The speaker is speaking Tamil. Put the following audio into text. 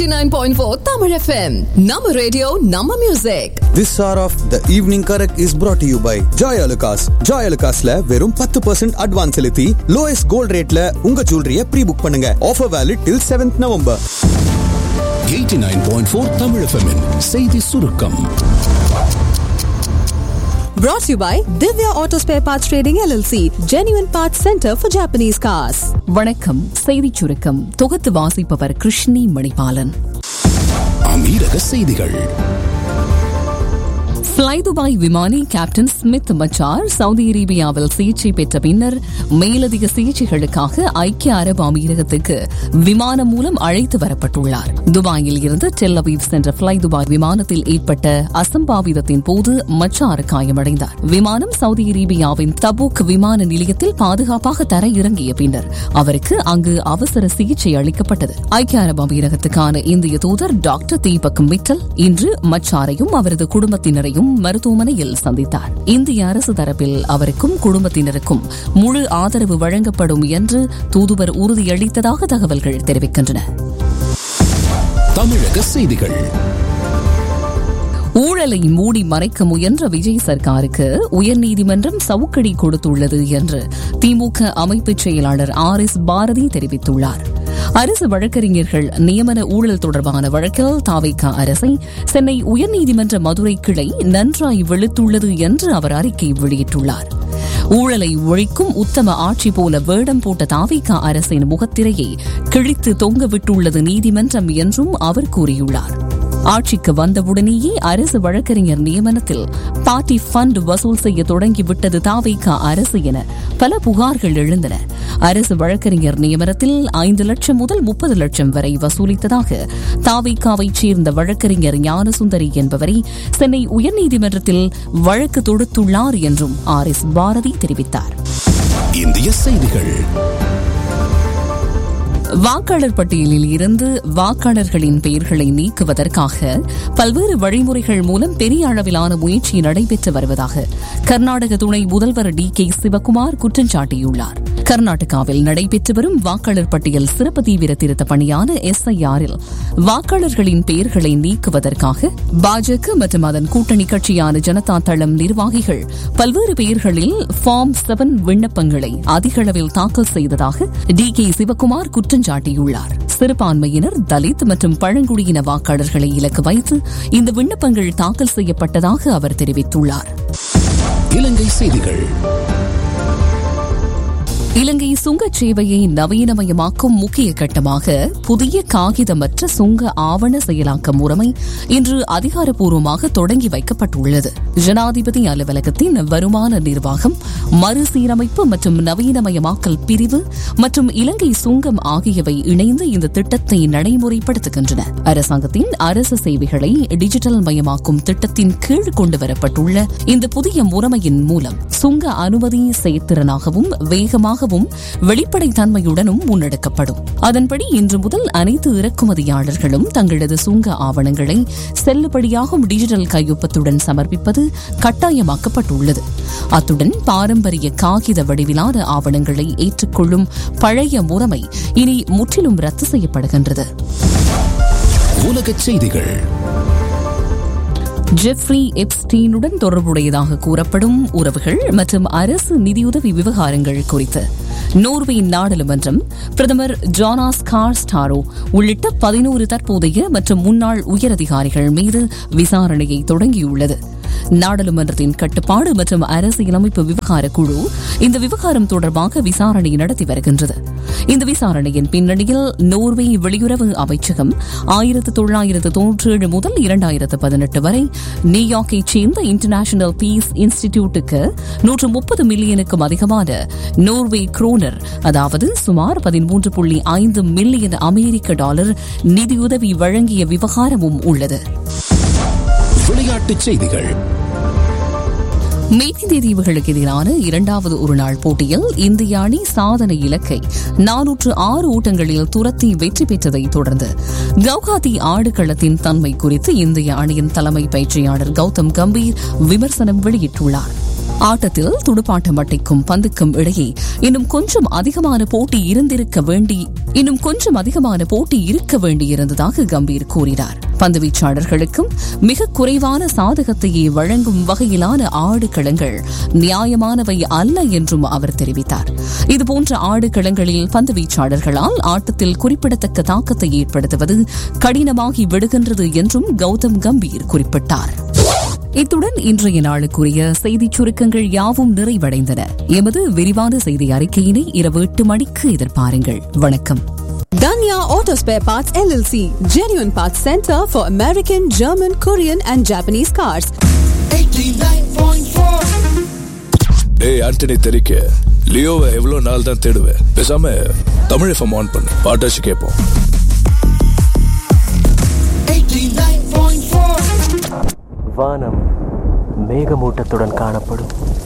89.4 Tamil FM. Nama radio, Nama music. This hour of the evening correct is brought to you by Joy Alucas. Joy Alucasல வெறும் பத்து பர்சன்ட் அட்வான்ஸ் செலுத்தி லோயஸ்ட் கோல்ட் ரேட்ல உங்க ஜுவல்லரிய ப்ரீ புக் பண்ணுங்க offer valid till seventh November 89.4 Tamil FM -இன் செய்தி சுருக்கம் Brought to you by Divya Auto Spare Parts Trading LLC, Genuine Parts Center for Japanese Cars. வணக்கம் செய்திச் சுருக்கம் தொகுத்து வாசிப்பவர் கிருஷ்ணி மணிபாலன் அமீரக செய்திகள் ஃப்ளை துபாய் விமானி கேப்டன் ஸ்மித் மச்சார் சவுதி அரேபியாவில் சிகிச்சை பெற்ற பின்னர் மேலதிக சிகிச்சைகளுக்காக ஐக்கிய அரபு அமீரகத்துக்கு விமானம் மூலம் அழைத்து வரப்பட்டுள்ளார் துபாயில் இருந்து டெல் அவீவ் சென்ற ஃப்ளை துபாய் விமானத்தில் ஏற்பட்ட அசம்பாவிதத்தின் போது மச்சார் காயமடைந்தார் விமானம் சவுதி அரேபியாவின் தபூக் விமான நிலையத்தில் பாதுகாப்பாக தர இறங்கிய பின்னர் அவருக்கு அங்கு அவசர சிகிச்சை அளிக்கப்பட்டது ஐக்கிய அரபு அமீரகத்துக்கான இந்திய தூதர் டாக்டர் தீபக் மிட்டல் இன்று மச்சாரையும் அவரது குடும்பத்தினரையும் மருத்துவமனையில் சந்தித்தார் இந்திய அரசு தரப்பில் அவருக்கும் குடும்பத்தினருக்கும் முழு ஆதரவு வழங்கப்படும் என்று தூதுவர் உறுதியளித்ததாக தகவல்கள் தெரிவிக்கின்றன தமிழக செய்திகள் ஊழலை மூடி மறைக்க முயன்ற விஜய் சர்க்காருக்கு உயர்நீதிமன்றம் சவுக்கடி கொடுத்துள்ளது என்று திமுக அமைப்பு செயலாளர் ஆர் எஸ் பாரதி தெரிவித்துள்ளார் அரசு வழக்கறிஞர்கள் நியமன ஊழல் தொடர்பான வழக்கில் தாவைக்கா அரசை சென்னை உயர்நீதிமன்ற மதுரை கிளை நன்றாய் வெளுத்துள்ளது என்று அவர் அறிக்கை வெளியிட்டுள்ளார் ஊழலை ஒழிக்கும் உத்தம ஆட்சி போல வேடம் போட்ட தாவிகா அரசின் முகத்திரையை கிழித்து தொங்கவிட்டுள்ளது நீதிமன்றம் என்றும் அவர் கூறியுள்ளார் ஆட்சிக்கு வந்தவுடனேயே அரசு வழக்கறிஞர் நியமனத்தில் பார்ட்டி ஃபண்ட் வசூல் செய்ய தொடங்கிவிட்டது தாவைக்கா அரசு என பல புகார்கள் எழுந்தன அரசு வழக்கறிஞர் நியமனத்தில் ஐந்து லட்சம் முதல் முப்பது லட்சம் வரை வசூலித்ததாக தாவைக்காவை சேர்ந்த வழக்கறிஞர் ஞானசுந்தரி என்பவரை சென்னை உயர்நீதிமன்றத்தில் வழக்கு தொடுத்துள்ளார் என்றும் ஆர் எஸ் பாரதி தெரிவித்தார் இந்திய செய்திகள் வாக்காளர் பட்டியலில் இருந்து வாக்காளர்களின் பெயர்களை நீக்குவதற்காக பல்வேறு வழிமுறைகள் மூலம் பெரிய அளவிலான முயற்சி நடைபெற்று வருவதாக கர்நாடக துணை முதல்வர் டி கே சிவக்குமார் குற்றம் சாட்டியுள்ளார் கர்நாடகாவில் நடைபெற்று வரும் வாக்காளர் பட்டியல் சிறப்பு தீவிர திருத்த பணியான எஸ்ஐஆரில் வாக்காளர்களின் பெயர்களை நீக்குவதற்காக பாஜக மற்றும் அதன் கூட்டணி கட்சியான ஜனதா தளம் நிர்வாகிகள் பல்வேறு பெயர்களில் ஃபார்ம் செவன் விண்ணப்பங்களை அதிக அளவில் தாக்கல் செய்ததாக டி கே சிவக்குமார் குற்றம் சாட்டியுள்ளார் சிறுபான்மையினர் தலித் மற்றும் பழங்குடியின வாக்காளர்களை இலக்கு வைத்து இந்த விண்ணப்பங்கள் தாக்கல் செய்யப்பட்டதாக அவர் தெரிவித்துள்ளார் இலங்கை செய்திகள் இலங்கை சுங்கச் சேவையை நவீனமயமாக்கும் முக்கிய கட்டமாக புதிய காகிதமற்ற சுங்க ஆவண செயலாக்க முறைமை இன்று அதிகாரப்பூர்வமாக தொடங்கி வைக்கப்பட்டுள்ளது ஜனாதிபதி அலுவலகத்தின் வருமான நிர்வாகம் மறுசீரமைப்பு மற்றும் நவீனமயமாக்கல் பிரிவு மற்றும் இலங்கை சுங்கம் ஆகியவை இணைந்து இந்த திட்டத்தை நடைமுறைப்படுத்துகின்றன அரசாங்கத்தின் அரசு சேவைகளை டிஜிட்டல் மயமாக்கும் திட்டத்தின் கீழ் கொண்டுவரப்பட்டுள்ள இந்த புதிய முறைமையின் மூலம் சுங்க அனுமதி செயற்திறனாகவும் வேகமாக வேகமாகவும் வெளிப்படைத்தன்மையுடனும் முன்னெடுக்கப்படும் அதன்படி இன்று முதல் அனைத்து இறக்குமதியாளர்களும் தங்களது சுங்க ஆவணங்களை செல்லுபடியாகும் டிஜிட்டல் கையொப்பத்துடன் சமர்ப்பிப்பது கட்டாயமாக்கப்பட்டுள்ளது அத்துடன் பாரம்பரிய காகித வடிவிலான ஆவணங்களை ஏற்றுக்கொள்ளும் பழைய முறைமை இனி முற்றிலும் ரத்து செய்யப்படுகின்றது உலகச் செய்திகள் ஜெஃப்ரி எப்ஸ்டீனுடன் தொடர்புடையதாக கூறப்படும் உறவுகள் மற்றும் அரசு நிதியுதவி விவகாரங்கள் குறித்து நோர்வே நாடாளுமன்றம் பிரதமர் ஜானாஸ் கார்ஸ்டாரோ உள்ளிட்ட பதினோரு தற்போதைய மற்றும் முன்னாள் உயரதிகாரிகள் மீது விசாரணையை தொடங்கியுள்ளது நாடாளுமன்றத்தின் கட்டுப்பாடு மற்றும் அரசியலமைப்பு விவகார குழு இந்த விவகாரம் தொடர்பாக விசாரணை நடத்தி வருகின்றது இந்த விசாரணையின் பின்னணியில் நோர்வே வெளியுறவு அமைச்சகம் ஆயிரத்து தொள்ளாயிரத்து தொன்னூற்றி ஏழு முதல் இரண்டாயிரத்து பதினெட்டு வரை நியூயார்க்கைச் சேர்ந்த இன்டர்நேஷனல் பீஸ் இன்ஸ்டிடியூட்டுக்கு நூற்று முப்பது மில்லியனுக்கும் அதிகமான நோர்வே குரோனர் அதாவது சுமார் பதிமூன்று புள்ளி ஐந்து மில்லியன் அமெரிக்க டாலர் நிதியுதவி வழங்கிய விவகாரமும் உள்ளது விளையாட்டுச் செய்திகள் மேற்கிந்திய தீவுகளுக்கு எதிரான இரண்டாவது ஒருநாள் போட்டியில் இந்திய அணி சாதனை இலக்கை நானூற்று ஆறு ஓட்டங்களில் துரத்தி வெற்றி பெற்றதை தொடர்ந்து கவுஹாத்தி ஆடுகளத்தின் தன்மை குறித்து இந்திய அணியின் தலைமை பயிற்சியாளர் கௌதம் கம்பீர் விமர்சனம் வெளியிட்டுள்ளார் ஆட்டத்தில் துடுப்பாட்ட மட்டைக்கும் பந்துக்கும் இடையே இன்னும் கொஞ்சம் அதிகமான போட்டி இருந்திருக்க வேண்டி இன்னும் கொஞ்சம் அதிகமான போட்டி இருக்க வேண்டியிருந்ததாக கம்பீர் கூறினார் பந்து வீச்சாளர்களுக்கும் மிக குறைவான சாதகத்தையே வழங்கும் வகையிலான ஆடுகளங்கள் நியாயமானவை அல்ல என்றும் அவர் தெரிவித்தார் இதுபோன்ற ஆடுகளங்களில் பந்து வீச்சாளர்களால் ஆட்டத்தில் குறிப்பிடத்தக்க தாக்கத்தை ஏற்படுத்துவது கடினமாகி விடுகின்றது என்றும் கௌதம் கம்பீர் குறிப்பிட்டார் இத்துடன் இன்றைய நாளுக்குரிய செய்திச் சுருக்கங்கள் யாவும் நிறைவடைந்தன எமது விரிவான செய்தி அறிக்கையினை இரவு எட்டு மணிக்கு எதிர்பாருங்கள் வணக்கம் Danya Auto Spare Parts LLC, genuine parts center for American, German, Korean, and Japanese cars. டேய் ஆண்டனி தெரிக்க லியோவை எவ்வளவு நாள் தான் தேடுவேன் பேசாம தமிழ் எஃப்எம் ஆன் பண்ணு பாட்டாச்சு கேட்போம் வானம் மேகமூட்டத்துடன் காணப்படும்